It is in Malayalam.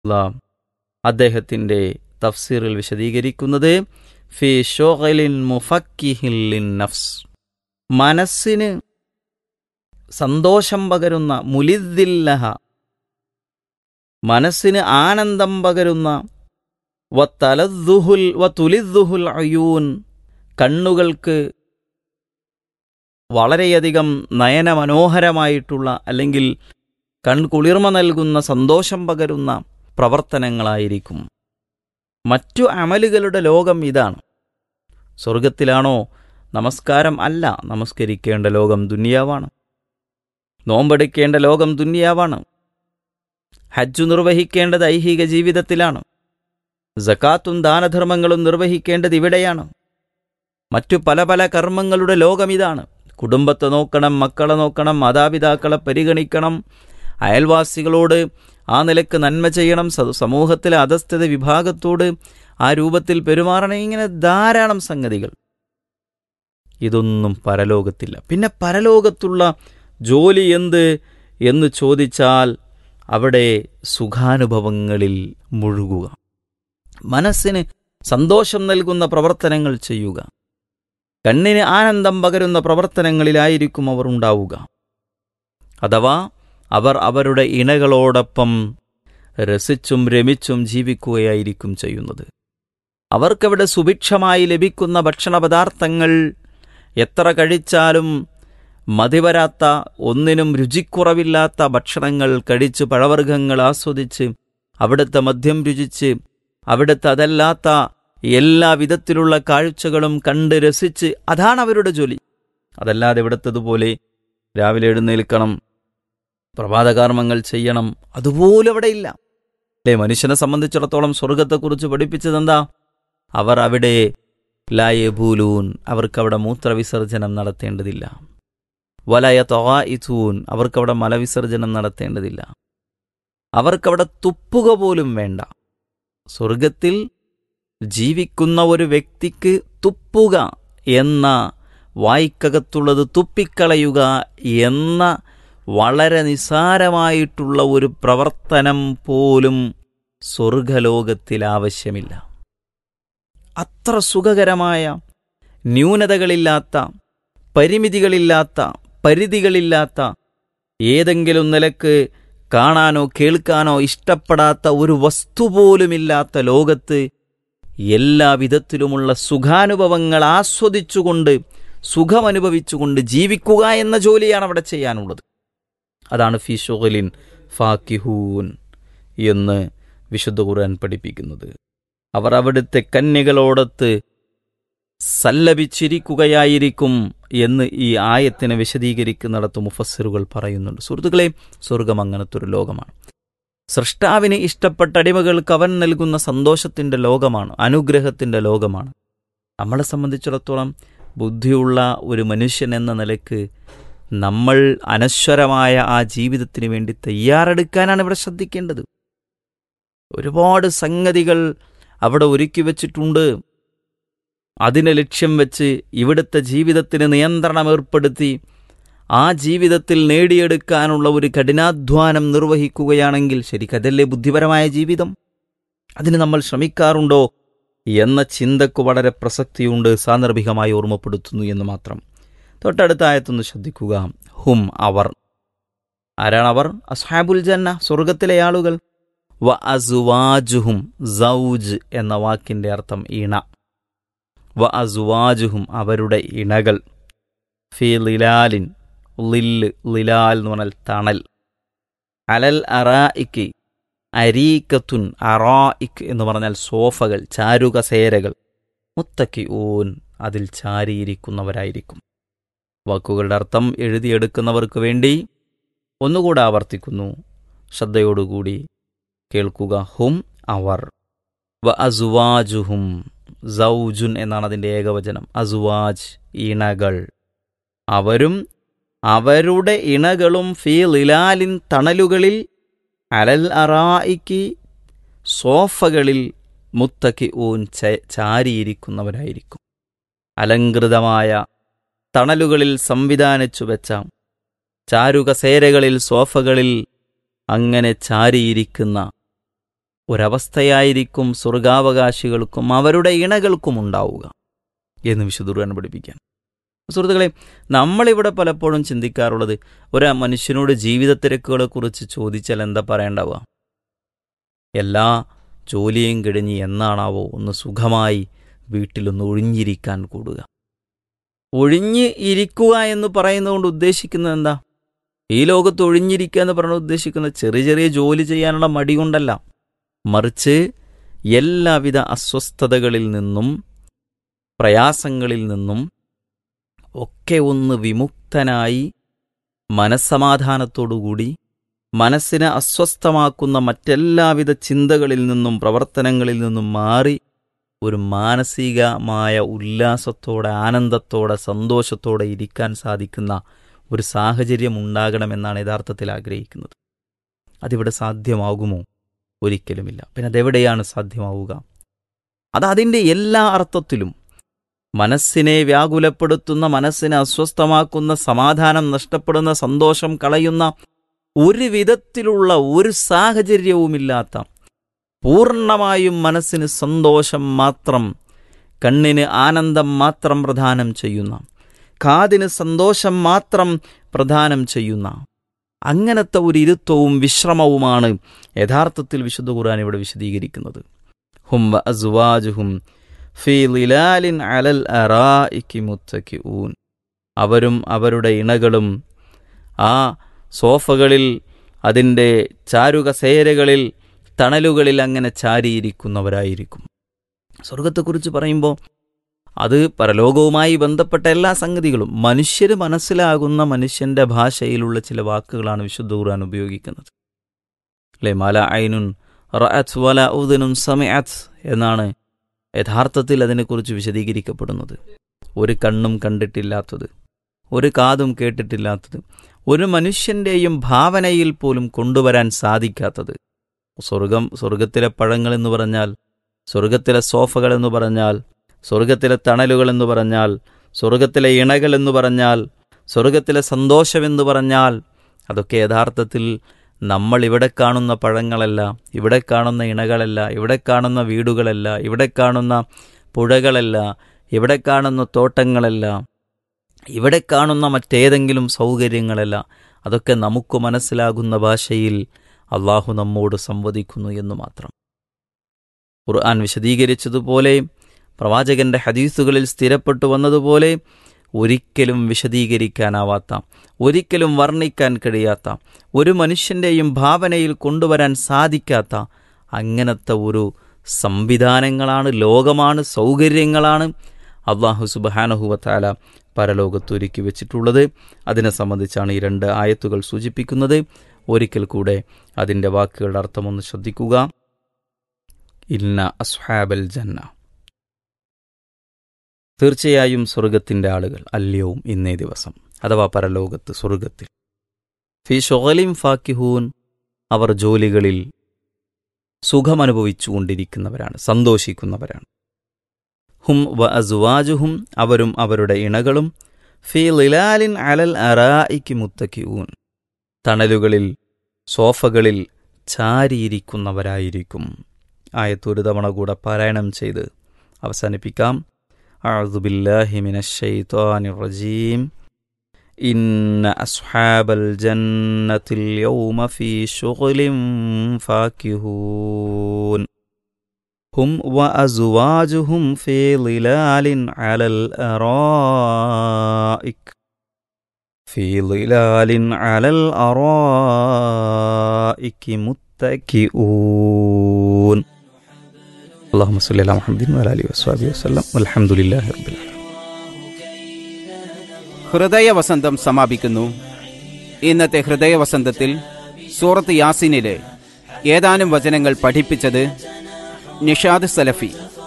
അള്ളാഹ് അദ്ദേഹത്തിൻ്റെ തഫ്സീറിൽ വിശദീകരിക്കുന്നത് ഫി ഷോഗലിൻ മുഫക്കിഹിൻ നഫ്സ് മനസ്സിന് സന്തോഷം പകരുന്ന മുലിദില്ലഹ മനസ്സിന് ആനന്ദം പകരുന്ന വത്തലദ്ദുഹുൽ വതുലിദ്ദുഹുൽ അയൂൻ കണ്ണുകൾക്ക് വളരെയധികം നയനമനോഹരമായിട്ടുള്ള അല്ലെങ്കിൽ കൺകുളിർമ നൽകുന്ന സന്തോഷം പകരുന്ന പ്രവർത്തനങ്ങളായിരിക്കും മറ്റു അമലുകളുടെ ലോകം ഇതാണ് സ്വർഗത്തിലാണോ നമസ്കാരം അല്ല നമസ്കരിക്കേണ്ട ലോകം ദുനിയാവാണ് നോമ്പെടുക്കേണ്ട ലോകം ദുനിയാവാണ് ഹജ്ജു നിർവഹിക്കേണ്ടത് ഐഹിക ജീവിതത്തിലാണ് ജക്കാത്തും ദാനധർമ്മങ്ങളും നിർവഹിക്കേണ്ടത് ഇവിടെയാണ് മറ്റു പല പല കർമ്മങ്ങളുടെ ലോകം ഇതാണ് കുടുംബത്തെ നോക്കണം മക്കളെ നോക്കണം മാതാപിതാക്കളെ പരിഗണിക്കണം അയൽവാസികളോട് ആ നിലക്ക് നന്മ ചെയ്യണം സ- സമൂഹത്തിലെ അധസ്ഥിത വിഭാഗത്തോട് ആ രൂപത്തിൽ പെരുമാറണം ഇങ്ങനെ ധാരാളം സംഗതികൾ ഇതൊന്നും പരലോകത്തില്ല പിന്നെ പരലോകത്തുള്ള ജോലി എന്ത് എന്ന് ചോദിച്ചാൽ അവിടെ സുഖാനുഭവങ്ങളിൽ മുഴുകുക മനസ്സിന് സന്തോഷം നൽകുന്ന പ്രവർത്തനങ്ങൾ ചെയ്യുക കണ്ണിന് ആനന്ദം പകരുന്ന പ്രവർത്തനങ്ങളിലായിരിക്കും അവർ ഉണ്ടാവുക അഥവാ അവർ അവരുടെ ഇണകളോടൊപ്പം രസിച്ചും രമിച്ചും ജീവിക്കുകയായിരിക്കും ചെയ്യുന്നത് അവർക്കവിടെ സുഭിക്ഷമായി ലഭിക്കുന്ന ഭക്ഷണപദാർത്ഥങ്ങൾ എത്ര കഴിച്ചാലും മതിവരാത്ത ഒന്നിനും രുചിക്കുറവില്ലാത്ത ഭക്ഷണങ്ങൾ കഴിച്ച് പഴവർഗ്ഗങ്ങൾ ആസ്വദിച്ച് അവിടുത്തെ മദ്യം രുചിച്ച് അവിടുത്തെ അതല്ലാത്ത എല്ലാ വിധത്തിലുള്ള കാഴ്ചകളും കണ്ട് രസിച്ച് അതാണ് അവരുടെ ജോലി അതല്ലാതെ ഇവിടുത്തതുപോലെ രാവിലെ എഴുന്നേൽക്കണം പ്രഭാതകർമ്മങ്ങൾ ചെയ്യണം അതുപോലും അവിടെ ഇല്ല അല്ലേ മനുഷ്യനെ സംബന്ധിച്ചിടത്തോളം സ്വർഗത്തെക്കുറിച്ച് പഠിപ്പിച്ചതെന്താ അവർ അവിടെ ലായബൂലൂൻ അവർക്കവിടെ മൂത്രവിസർജനം നടത്തേണ്ടതില്ല വലയ തൊഹായിത്തൂൻ അവർക്കവിടെ മലവിസർജനം നടത്തേണ്ടതില്ല അവർക്കവിടെ തുപ്പുക പോലും വേണ്ട സ്വർഗത്തിൽ ജീവിക്കുന്ന ഒരു വ്യക്തിക്ക് തുപ്പുക എന്ന വായിക്കകത്തുള്ളത് തുപ്പിക്കളയുക എന്ന വളരെ നിസാരമായിട്ടുള്ള ഒരു പ്രവർത്തനം പോലും സ്വർഗലോകത്തിൽ ആവശ്യമില്ല അത്ര സുഖകരമായ ന്യൂനതകളില്ലാത്ത പരിമിതികളില്ലാത്ത പരിധികളില്ലാത്ത ഏതെങ്കിലും നിലക്ക് കാണാനോ കേൾക്കാനോ ഇഷ്ടപ്പെടാത്ത ഒരു വസ്തു പോലുമില്ലാത്ത ലോകത്ത് എല്ലാവിധത്തിലുമുള്ള സുഖാനുഭവങ്ങൾ ആസ്വദിച്ചുകൊണ്ട് സുഖമനുഭവിച്ചുകൊണ്ട് ജീവിക്കുക എന്ന ജോലിയാണ് അവിടെ ചെയ്യാനുള്ളത് അതാണ് ഫി ഷുഗലിൻ ഫാക്കിഹൂൻ എന്ന് വിശുദ്ധ ഖുർആൻ പഠിപ്പിക്കുന്നത് അവർ അവിടുത്തെ കന്യകളോടൊത്ത് സല്ലപിച്ചിരിക്കുകയായിരിക്കും എന്ന് ഈ ആയത്തിനെ വിശദീകരിക്കുന്നിടത്ത് മുഫസ്സിറുകൾ പറയുന്നുണ്ട് സുഹൃത്തുക്കളെ സ്വർഗം അങ്ങനത്തെ ഒരു ലോകമാണ് സൃഷ്ടാവിന് ഇഷ്ടപ്പെട്ട അടിമകൾക്ക് അവൻ നൽകുന്ന സന്തോഷത്തിന്റെ ലോകമാണ് അനുഗ്രഹത്തിന്റെ ലോകമാണ് നമ്മളെ സംബന്ധിച്ചിടത്തോളം ബുദ്ധിയുള്ള ഒരു മനുഷ്യൻ എന്ന നിലക്ക് നമ്മൾ അനശ്വരമായ ആ ജീവിതത്തിന് വേണ്ടി തയ്യാറെടുക്കാനാണ് ഇവിടെ ശ്രദ്ധിക്കേണ്ടത് ഒരുപാട് സംഗതികൾ അവിടെ ഒരുക്കി വച്ചിട്ടുണ്ട് അതിനെ ലക്ഷ്യം വെച്ച് ഇവിടുത്തെ ജീവിതത്തിന് നിയന്ത്രണം ഏർപ്പെടുത്തി ആ ജീവിതത്തിൽ നേടിയെടുക്കാനുള്ള ഒരു കഠിനാധ്വാനം നിർവഹിക്കുകയാണെങ്കിൽ ശരിക്കതല്ലേ ബുദ്ധിപരമായ ജീവിതം അതിന് നമ്മൾ ശ്രമിക്കാറുണ്ടോ എന്ന ചിന്തക്ക് വളരെ പ്രസക്തിയുണ്ട് സാന്ദർഭികമായി ഓർമ്മപ്പെടുത്തുന്നു എന്ന് മാത്രം തൊട്ടടുത്ത ആയത്തൊന്ന് ശ്രദ്ധിക്കുക ഹും അവർ ആരാണവർ അസ്ഹാബുൽ ജന്ന സ്വർഗത്തിലെ ആളുകൾ വ അസുവാജുഹും സൗജ് എന്ന വാക്കിന്റെ അർത്ഥം ഇണ വ അസുവാജുഹും അവരുടെ ഇണകൾ ഫി ലിലാലിൻ ലില്ല് ലിലാൽ എന്ന് പറഞ്ഞാൽ തണൽ അലൽ അറായിക്ക് അരീക്കത്തുൻ അറായിക്ക് എന്ന് പറഞ്ഞാൽ സോഫകൾ ചാരുകസേരകൾ മുത്തക്കി ഊൻ അതിൽ ചാരിയിരിക്കുന്നവരായിരിക്കും വാക്കുകളുടെ അർത്ഥം എഴുതിയെടുക്കുന്നവർക്ക് വേണ്ടി ഒന്നുകൂടെ ആവർത്തിക്കുന്നു ശ്രദ്ധയോടുകൂടി കേൾക്കുക ഹും അവർ വ അസുവാജുഹും സൗജുൻ എന്നാണ് അതിൻ്റെ ഏകവചനം അസുവാജ് ഇണകൾ അവരും അവരുടെ ഇണകളും ഫീ ലിലാലിൻ തണലുകളിൽ അലൽ അറായിക്ക് സോഫകളിൽ മുത്തക്കി ഊൻ ച- ചാരിയിരിക്കുന്നവരായിരിക്കും അലങ്കൃതമായ തണലുകളിൽ സംവിധാനിച്ചു വെച്ച ചാരുകസേരകളിൽ സോഫകളിൽ അങ്ങനെ ചാരിയിരിക്കുന്ന ഒരവസ്ഥയായിരിക്കും സ്വർഗാവകാശികൾക്കും അവരുടെ ഇണകൾക്കും ഉണ്ടാവുക എന്ന് വിശുദ്ധുർഗാൻ പഠിപ്പിക്കാൻ സുഹൃത്തുക്കളെ നമ്മളിവിടെ പലപ്പോഴും ചിന്തിക്കാറുള്ളത് ഒരു മനുഷ്യനോട് ജീവിത തിരക്കുകളെക്കുറിച്ച് ചോദിച്ചാൽ എന്താ പറയേണ്ടാവുക എല്ലാ ജോലിയും കഴിഞ്ഞ് എന്നാണാവോ ഒന്ന് സുഖമായി വീട്ടിലൊന്ന് ഒഴിഞ്ഞിരിക്കാൻ കൂടുക ഒഴിഞ്ഞ് ഇരിക്കുക എന്ന് പറയുന്നതുകൊണ്ട് ഉദ്ദേശിക്കുന്നത് എന്താ ഈ ലോകത്ത് ഒഴിഞ്ഞിരിക്കുക എന്ന് പറഞ്ഞ ഉദ്ദേശിക്കുന്നത് ചെറിയ ചെറിയ ജോലി ചെയ്യാനുള്ള മടി കൊണ്ടല്ല മറിച്ച് എല്ലാവിധ അസ്വസ്ഥതകളിൽ നിന്നും പ്രയാസങ്ങളിൽ നിന്നും ഒക്കെ ഒന്ന് വിമുക്തനായി മനസ്സമാധാനത്തോടുകൂടി മനസ്സിനെ അസ്വസ്ഥമാക്കുന്ന മറ്റെല്ലാവിധ ചിന്തകളിൽ നിന്നും പ്രവർത്തനങ്ങളിൽ നിന്നും മാറി ഒരു മാനസികമായ ഉല്ലാസത്തോടെ ആനന്ദത്തോടെ സന്തോഷത്തോടെ ഇരിക്കാൻ സാധിക്കുന്ന ഒരു സാഹചര്യം ഉണ്ടാകണമെന്നാണ് യഥാർത്ഥത്തിൽ ആഗ്രഹിക്കുന്നത് അതിവിടെ സാധ്യമാകുമോ ഒരിക്കലുമില്ല പിന്നെ അതെവിടെയാണ് സാധ്യമാവുക അത് അതിൻ്റെ എല്ലാ അർത്ഥത്തിലും മനസ്സിനെ വ്യാകുലപ്പെടുത്തുന്ന മനസ്സിനെ അസ്വസ്ഥമാക്കുന്ന സമാധാനം നഷ്ടപ്പെടുന്ന സന്തോഷം കളയുന്ന ഒരു വിധത്തിലുള്ള ഒരു സാഹചര്യവുമില്ലാത്ത പൂർണ്ണമായും മനസ്സിന് സന്തോഷം മാത്രം കണ്ണിന് ആനന്ദം മാത്രം പ്രദാനം ചെയ്യുന്ന കാതിന് സന്തോഷം മാത്രം പ്രദാനം ചെയ്യുന്ന അങ്ങനത്തെ ഒരു ഇരുത്വവും വിശ്രമവുമാണ് യഥാർത്ഥത്തിൽ വിശുദ്ധ ഖുർആൻ ഇവിടെ വിശദീകരിക്കുന്നത് ഹും അസുവാജുഹും ഫീ ലിലാലിൻ അലൽ അറായിക്കി മുത്തക്കിഊൻ അവരും അവരുടെ ഇണകളും ആ സോഫകളിൽ അതിൻ്റെ ചാരുകസേരകളിൽ തണലുകളിൽ അങ്ങനെ ചാരിയിരിക്കുന്നവരായിരിക്കും സ്വർഗത്തെക്കുറിച്ച് പറയുമ്പോൾ അത് പരലോകവുമായി ബന്ധപ്പെട്ട എല്ലാ സംഗതികളും മനുഷ്യര് മനസ്സിലാകുന്ന മനുഷ്യന്റെ ഭാഷയിലുള്ള ചില വാക്കുകളാണ് വിശുദ്ധ ഖുർആൻ ഉപയോഗിക്കുന്നത് അല്ലേ മല ഐനുൻ റഅത്ത് വല ഉദനുൻ സമയത്ത് എന്നാണ് യഥാർത്ഥത്തിൽ അതിനെക്കുറിച്ച് വിശദീകരിക്കപ്പെടുന്നത് ഒരു കണ്ണും കണ്ടിട്ടില്ലാത്തത് ഒരു കാതും കേട്ടിട്ടില്ലാത്തത് ഒരു മനുഷ്യന്റെയും ഭാവനയിൽ പോലും കൊണ്ടുവരാൻ സാധിക്കാത്തത് സ്വർഗം സ്വർഗത്തിലെ പഴങ്ങൾ എന്ന് പറഞ്ഞാൽ സ്വർഗത്തിലെ സോഫകൾ എന്ന് പറഞ്ഞാൽ സ്വർഗത്തിലെ തണലുകൾ എന്ന് പറഞ്ഞാൽ സ്വർഗത്തിലെ ഇണകൾ എന്ന് പറഞ്ഞാൽ സ്വർഗത്തിലെ സന്തോഷമെന്ന് പറഞ്ഞാൽ അതൊക്കെ യഥാർത്ഥത്തിൽ നമ്മൾ ഇവിടെ കാണുന്ന പഴങ്ങളല്ല ഇവിടെ കാണുന്ന ഇണകളല്ല ഇവിടെ കാണുന്ന വീടുകളല്ല ഇവിടെ കാണുന്ന പുഴകളല്ല ഇവിടെ കാണുന്ന തോട്ടങ്ങളല്ല ഇവിടെ കാണുന്ന മറ്റേതെങ്കിലും സൗകര്യങ്ങളല്ല അതൊക്കെ നമുക്ക് മനസ്സിലാകുന്ന ഭാഷയിൽ അള്ളാഹു നമ്മോട് സംവദിക്കുന്നു എന്ന് മാത്രം ഖുർആൻ വിശദീകരിച്ചതുപോലെ പ്രവാചകന്റെ ഹദീസുകളിൽ സ്ഥിരപ്പെട്ടു വന്നതുപോലെ ഒരിക്കലും വിശദീകരിക്കാനാവാത്ത ഒരിക്കലും വർണ്ണിക്കാൻ കഴിയാത്ത ഒരു മനുഷ്യൻ്റെയും ഭാവനയിൽ കൊണ്ടുവരാൻ സാധിക്കാത്ത അങ്ങനത്തെ ഒരു സംവിധാനങ്ങളാണ് ലോകമാണ് സൗകര്യങ്ങളാണ് അള്ളാഹു സുബഹാനഹുവത്താല പരലോകത്തൊരുക്കി വെച്ചിട്ടുള്ളത് അതിനെ സംബന്ധിച്ചാണ് ഈ രണ്ട് ആയത്തുകൾ സൂചിപ്പിക്കുന്നത് ഒരിക്കൽ കൂടെ അതിൻ്റെ വാക്കുകളുടെ അർത്ഥമൊന്ന് ശ്രദ്ധിക്കുക ഇന്ന അസ്ഹാബൽ ജന്ന തീർച്ചയായും സ്വർഗത്തിൻ്റെ ആളുകൾ അല്യവും ഇന്നേ ദിവസം അഥവാ പരലോകത്ത് സ്വർഗത്തിൽ ഫി ഷൊഹലിം ഫാക്കിഹൂൻ അവർ ജോലികളിൽ സുഖമനുഭവിച്ചുകൊണ്ടിരിക്കുന്നവരാണ് സന്തോഷിക്കുന്നവരാണ് ഹും വ അസുവാജുഹും അവരും അവരുടെ ഇണകളും ഫി ലിലാലിൻ അലൽ അറായിക്ക് മുത്തക്കിഊൻ തണലുകളിൽ സോഫകളിൽ ചാരിയിരിക്കുന്നവരായിരിക്കും ആയത്തൊരു തവണ കൂടെ പാരായണം ചെയ്ത് അവസാനിപ്പിക്കാം أعوذ بالله من الشيطان الرجيم إن أصحاب الجنة اليوم في شغل فاكهون هم وأزواجهم في ظلال على الأرائك في ظلال على الأرائك متكئون اللهم صل على محمد وعلى اله وصحبه وسلم والحمد لله رب العالمين ഹൃദയവസന്തം സമാപിക്കുന്നു ഇന്നത്തെ ഹൃദയവസന്തത്തിൽ സൂറത്ത് യാസിനിലെ ഏതാനും വചനങ്ങൾ പഠിപ്പിച്ചത് നിഷാദ് സലഫി